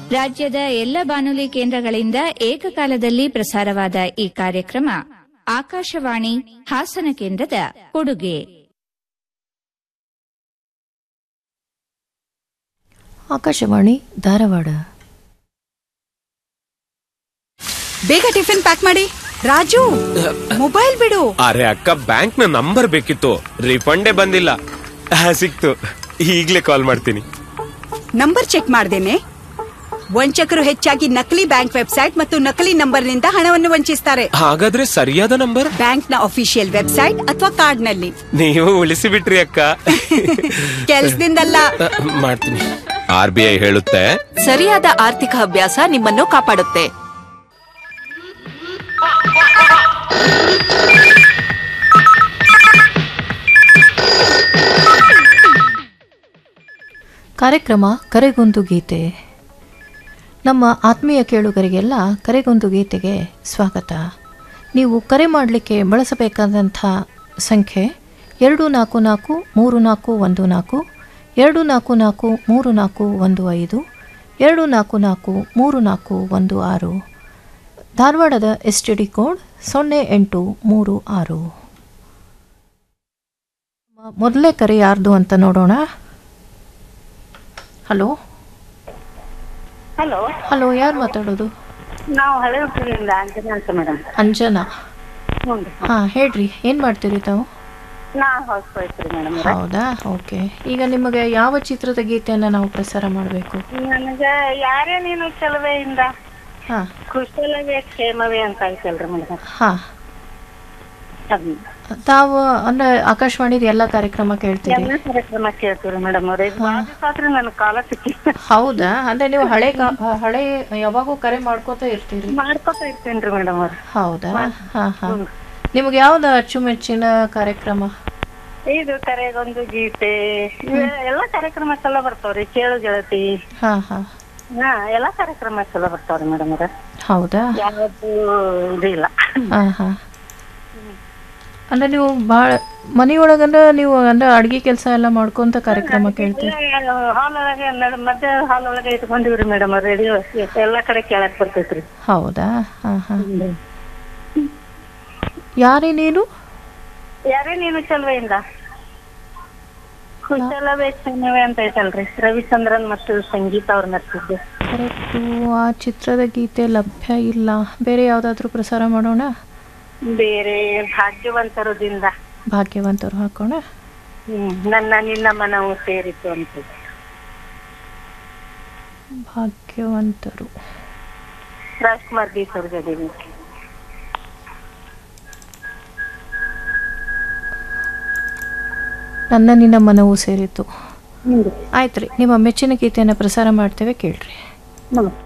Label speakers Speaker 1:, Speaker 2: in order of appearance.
Speaker 1: ರಾಜ್ಯದ ಎಲ್ಲ ಬಾನುಲಿ ಕೇಂದ್ರಗಳಿಂದ ಏಕಕಾಲದಲ್ಲಿ ಪ್ರಸಾರವಾದ ಈ ಕಾರ್ಯಕ್ರಮ ಆಕಾಶವಾಣಿ ಹಾಸನ ಕೇಂದ್ರದ ಕೊಡುಗೆ
Speaker 2: ಆಕಾಶವಾಣಿ ಧಾರವಾಡ
Speaker 3: ಬೇಗ ಟಿಫಿನ್ ಪ್ಯಾಕ್ ಮಾಡಿ ರಾಜು ಮೊಬೈಲ್ ಬಿಡು
Speaker 4: ಅರೆ ಅಕ್ಕ ಬ್ಯಾಂಕ್ ನ ನಂಬರ್ ಬೇಕಿತ್ತು ರಿಫಂಡೇ ಬಂದಿಲ್ಲ ಆ, ಸಿಕ್ತು ಈಗ್ಲೇ ಕಾಲ್ ಮಾಡ್ತೀನಿ
Speaker 3: ನಂಬರ್ ಚೆಕ್ ಮಾಡ್ದೇನೆ ವಂಚಕರು ಹೆಚ್ಚಾಗಿ ನಕಲಿ ಬ್ಯಾಂಕ್ ವೆಬ್ಸೈಟ್ ಮತ್ತು ನಕಲಿ ನಂಬರ್ನಿಂದ ಹಣವನ್ನು ವಂಚಿಸ್ತಾರೆ
Speaker 4: ಹಾಗಾದ್ರೆ ಸರಿಯಾದ ನಂಬರ್
Speaker 3: ಬ್ಯಾಂಕ್ನ ಅಫಿಷಿಯಲ್ ವೆಬ್ಸೈಟ್ ಅಥವಾ ಕಾರ್ಡ್ನಲ್ಲಿ
Speaker 4: ನೀವು ಉಳಿಸಿ ಬಿಟ್ರಿ ಅಕ್ಕ
Speaker 3: ಕೆಲ್ಸದಿಂದಲ್ಲ
Speaker 4: ಆ, ಮಾಡ್ತೀನಿ ಆರ್ ಬಿ ಐ ಹೇಳುತ್ತೆ
Speaker 5: ಸರಿಯಾದ ಆರ್ಥಿಕ ಅಭ್ಯಾಸ ನಿಮ್ಮನ್ನು ಕಾಪಾಡುತ್ತೆ
Speaker 2: ಕಾರ್ಯಕ್ರಮ ಕರೆಗೊಂದು ಗೀತೆ ನಮ್ಮ ಆತ್ಮೀಯ ಕೇಳುಗರಿಗೆಲ್ಲ ಕರೆಗೊಂದು ಗೀತೆಗೆ ಸ್ವಾಗತ ನೀವು ಕರೆ ಮಾಡಲಿಕ್ಕೆ ಬಳಸಬೇಕಾದಂಥ ಸಂಖ್ಯೆ ಎರಡು ನಾಲ್ಕು ನಾಲ್ಕು ಮೂರು ನಾಲ್ಕು ಒಂದು ನಾಲ್ಕು ಎರಡು ನಾಲ್ಕು ನಾಲ್ಕು ಮೂರು ನಾಲ್ಕು ಒಂದು ಐದು ಎರಡು ನಾಲ್ಕು ನಾಲ್ಕು ಮೂರು ನಾಲ್ಕು ಒಂದು ಆರು ಧಾರವಾಡದ ಎಸ್ ಟಿ ಡಿ ಕೋಡ್ ಸೊನ್ನೆ ಎಂಟು ಮೂರು ಆರು ಮೊದಲೇ ಕರೆ ಯಾರ್ದು ಅಂತ ನೋಡೋಣ ಹಲೋ
Speaker 6: ಹಲೋ
Speaker 2: ಹಲೋ ಯಾರು ಮಾತಾಡೋದು
Speaker 6: ನಾವು ಹಳೆ ಹುಟ್ಟಿನಿಂದ ಅಂಜನಾ ಅಂತ ಮೇಡಮ್
Speaker 2: ಅಂಜನಾ
Speaker 6: ಹ್ಞೂ
Speaker 2: ಹಾಂ ಹೇಳ್ರಿ ಏನು ಮಾಡ್ತೀರಿ ತಾವು
Speaker 6: ನಾ ಹೌಸ್ ವೈಫ್ ರೀ ಮೇಡಮ್
Speaker 2: ಹೌದಾ ಓಕೆ ಈಗ ನಿಮಗೆ ಯಾವ ಚಿತ್ರದ ಗೀತೆಯನ್ನು ನಾವು ಪ್ರಸಾರ ಮಾಡಬೇಕು
Speaker 6: ನನಗೆ ಯಾರೇ ನೀನು ಚಲುವೆಯಿಂದ
Speaker 2: ಹಾಂ
Speaker 6: ಕುಶಲವೇ ಕ್ಷೇಮವೇ ಅಂತ ಐತಲ್ರಿ ಮೇಡಮ್
Speaker 2: ಹಾಂ
Speaker 6: ಅದನ್ನ
Speaker 2: ತಾವು ಅಂದರೆ ಆಕಾಶವಾಣಿದ ಎಲ್ಲ ಕಾರ್ಯಕ್ರಮ ಕೇಳ್ತೀರಿ
Speaker 6: ಎಲ್ಲ ಕಾರ್ಯಕ್ರಮ ಕೇಳ್ತೀವಿ ಮೇಡಮ್ ಅವ್ರೆ ಆದ್ರೆ ನನ್ನ ಕಾಲ ಸಿಕ್ಕಿಲ್ಲ
Speaker 2: ಹೌದಾ ಅಂದರೆ ನೀವು ಹಳೆ ಕಾ- ಹಳೆ ಯಾವಾಗೂ ಕರೆ ಮಾಡ್ಕೋತಾ ಇರ್ತೀರಿ
Speaker 6: ಮಾಡ್ಕೊತಾ ಇರ್ತೇನ್ರಿ ಮೇಡಮ್ ಅವ್ರ
Speaker 2: ಹೌದಾ ಹಾಂ ಹಾಂ ನಿಮಗೆ ಯಾವ್ದು ಅಚ್ಚುಮೆಚ್ಚಿನ ಕಾರ್ಯಕ್ರಮ
Speaker 6: ಇದು ಕರೆಗೊಂದು ಗೀತೆ ಇವೆ ಎಲ್ಲಾ ಕಾರ್ಯಕ್ರಮ ಚಲೋ ಬರ್ತಾವ್ರಿ ಕೇಳು ಗೆಳತಿ
Speaker 2: ಹಾಂ ಹಾಂ
Speaker 6: ಹಾ ಎಲ್ಲಾ ಕಾರ್ಯಕ್ರಮ ಚಲೋ ಬರ್ತಾವ್ರಿ ಮೇಡಮ್ ಅವ್ರ
Speaker 2: ಹೌದಾ
Speaker 6: ಯಾವತ್ತು ಇದಿಲ್ಲ
Speaker 2: ಹಾಂ ಹಾಂ ಅಂದ್ರೆ ನೀವು ಭಾಳ ಮನೆಯೊಳಗಂದ್ರೆ ನೀವು ಅಂದ್ರೆ ಅಡ್ಗೆ ಕೆಲಸ ಎಲ್ಲ ಮಾಡ್ಕೊಂತ ಕಾರ್ಯಕ್ರಮ ಕೇಳ್ತೀರಿ
Speaker 6: ಹಾಲ್ ಒಳಗೆ ನಡ್- ಮಧ್ಯ ಹಾಲ್ ಒಳಗೆ ಇಟ್ಕೊಂಡಿವ್ರಿ ಮೇಡಮ್ ರೇಡಿಯೋ ಎಲ್ಲಾ ಕಡೆ ಕೇಳಕ್ ಬರ್ತೈತ್ರಿ
Speaker 2: ಹೌದಾ ಹಾಂ ಹಾಂ ಯಾರೇ ನೀನು
Speaker 6: ಯಾರೇ ನೀನು ಚಲುವೆಯಿಂದ ಕುಶಲವೇ ಕ್ಷೇಮವೇ ಅಂತ ಐತಲ್ರಿ ರವಿಚಂದ್ರನ್ ಮತ್ತು ಸಂಗೀತ ಅವ್ರ ನರ್ತಿದ್ದು
Speaker 2: ಕರೆಕ್ಟು ಆ ಚಿತ್ರದ ಗೀತೆ ಲಭ್ಯ ಇಲ್ಲ ಬೇರೆ ಯಾವುದಾದ್ರೂ ಪ್ರಸಾರ ಮಾಡೋಣ
Speaker 6: ಬೇರೆ ಭಾಗ್ಯವಂತರದಿಂದ
Speaker 2: ಭಾಗ್ಯವಂತರು ಹಾಕೋಣ
Speaker 6: ಹ್ಮ್ ನನ್ನ ನಿನ್ನ ಮನವು ಸೇರಿತು ಅಂತ
Speaker 2: ಭಾಗ್ಯವಂತರು
Speaker 6: ರಾಜ್ಕುಮಾರ್ ಬಿ ಸರ್ಗದೇವಿ
Speaker 2: ನನ್ನ ನಿನ್ನ ಮನವು ಸೇರಿತು ಆಯ್ತು ರೀ ನಿಮ್ಮ ಮೆಚ್ಚಿನ ಗೀತೆಯನ್ನು ಪ್ರಸಾರ ಮಾಡ್ತೇವೆ ಕೇಳ್ರಿ
Speaker 6: ನಮಸ್ತೆ